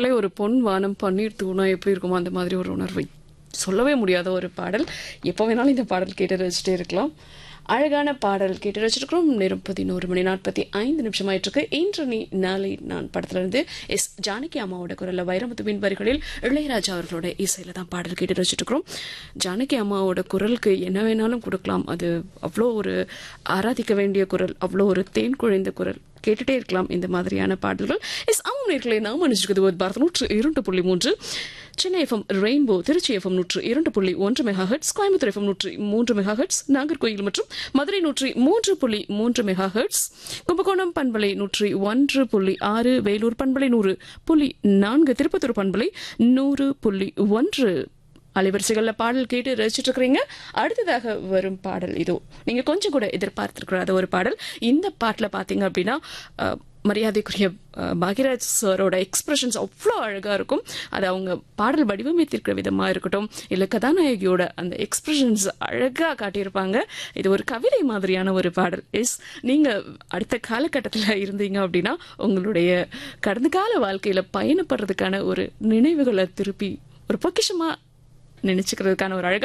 பார்த்தாலே ஒரு பொன் வானம் பன்னீர் தூணா எப்படி இருக்குமோ அந்த மாதிரி ஒரு உணர்வை சொல்லவே முடியாத ஒரு பாடல் எப்போ வேணாலும் இந்த பாடல் கேட்டு ரசிச்சுட்டே இருக்கலாம் அழகான பாடல் கேட்டு ரசிச்சிருக்கிறோம் நேரம் பதினோரு மணி நாற்பத்தி ஐந்து நிமிஷம் ஆயிட்டிருக்கு இன்று நீ நாளை நான் படத்துல இருந்து எஸ் ஜானகி அம்மாவோட குரல்ல வைரமுத்துவின் வரிகளில் இளையராஜா அவர்களோட இசையில தான் பாடல் கேட்டு ரசிச்சுட்டு இருக்கிறோம் ஜானகி அம்மாவோட குரலுக்கு என்ன வேணாலும் கொடுக்கலாம் அது அவ்வளோ ஒரு ஆராதிக்க வேண்டிய குரல் அவ்வளோ ஒரு தேன் குழைந்த குரல் கேட்டுட்டே இருக்கலாம் இந்த மாதிரியான பாடல்கள் எஸ் ஆமாம் நேர்களை நாம் அணிஞ்சிருக்கிறது ஒரு பாரத நூற்று இரண்டு புள்ளி மூன்று Chennai F M rainbow Tiruchi F M நூற்று இரண்டு புள்ளி ஒன்று மெகா ஹெட்ஸ் கோயம்புத்தூர் எஃப்எம் நூற்று மூன்று மெகா ஹெட்ஸ் நாகர்கோயில் மற்றும் மதுரை நூற்றி மூன்று புள்ளி மூன்று மெகா ஹெட்ஸ் கும்பகோணம் பண்பலை நூற்றி ஒன்று புள்ளி ஆறு வேலூர் பண்பலை நூறு புள்ளி நான்கு திருப்பத்தூர் பண்பலை நூறு புள்ளி ஒன்று அலைவரிசைகள்ல பாடல் கேட்டு ரசிச்சுட்டு இருக்கிறீங்க அடுத்ததாக வரும் பாடல் இதோ நீங்க கொஞ்சம் கூட எதிர்பார்த்திருக்கிற ஒரு பாடல் இந்த பாட்டுல பாத்தீங்க அப்படின்னா அஹ், மரியாதைக்குரிய அஹ், பாக்யராஜ் சாரோட எக்ஸ்பிரஷன்ஸ் அவ்வளோ அழகா இருக்கும் அது அவங்க பாடல் வடிவமைத்திருக்கிற விதமா இருக்கட்டும் இல்ல கதாநாயகியோட அந்த எக்ஸ்பிரஷன்ஸ் அழகா காட்டியிருப்பாங்க இது ஒரு கவிதை மாதிரியான ஒரு பாடல் எஸ் நீங்க அடுத்த காலகட்டத்தில் இருந்தீங்க அப்படின்னா உங்களுடைய கடந்த கால வாழ்க்கையில பயணப்படுறதுக்கான ஒரு நினைவுகளை திருப்பி ஒரு பொக்கிஷமா நினைச்சுக்கிறதுக்கான ஒரு அழகான